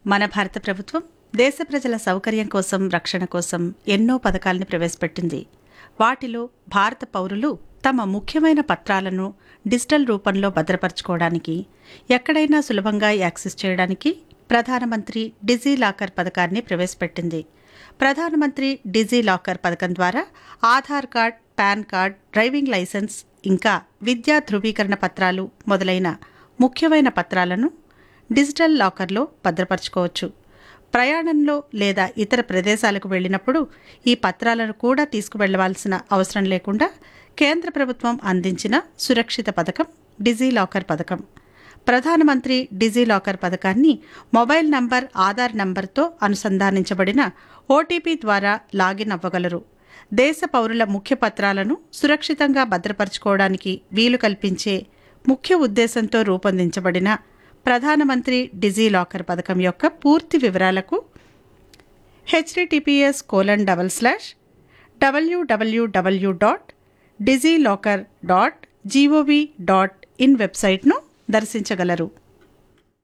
మన భారత ప్రభుత్వం దేశ ప్రజల సౌకర్యం కోసం రక్షణ కోసం ఎన్నో పథకాలను ప్రవేశపెట్టింది వాటిలో భారత పౌరులు తమ ముఖ్యమైన పత్రాలను డిజిటల్ రూపంలో భద్రపరచుకోవడానికి ఎక్కడైనా సులభంగా యాక్సెస్ చేయడానికి ప్రధానమంత్రి డిజీ లాకర్ పథకాన్ని ప్రవేశపెట్టింది ప్రధానమంత్రి డిజీ లాకర్ పథకం ద్వారా Aadhaar card PAN card driving licence ఇంకా విద్యా ధృవీకరణ పత్రాలు మొదలైన ముఖ్యమైన పత్రాలను డిజిటల్ లాకర్లో భద్రపరచుకోవచ్చు ప్రయాణంలో లేదా ఇతర ప్రదేశాలకు వెళ్ళినప్పుడు ఈ పత్రాలను కూడా తీసుకువెళ్లవలసిన అవసరం లేకుండా కేంద్ర ప్రభుత్వం అందించిన సురక్షిత పథకం డిజీ లాకర్ పథకం ప్రధానమంత్రి డిజీ లాకర్ పథకాన్ని మొబైల్ నంబర్ ఆధార్ నంబర్తో అనుసంధానించబడిన ఓటీపీ ద్వారా లాగిన్ అవ్వగలరు దేశ పౌరుల ముఖ్య పత్రాలను సురక్షితంగా భద్రపరచుకోవడానికి వీలు కల్పించే ముఖ్య ఉద్దేశంతో రూపొందించబడిన ప్రధానమంత్రి డిజీ లాకర్ పథకం యొక్క పూర్తి వివరాలకు HTTPS colon double slash WWW dot DigiLocker dot gov dot in వెబ్సైట్ను దర్శించగలరు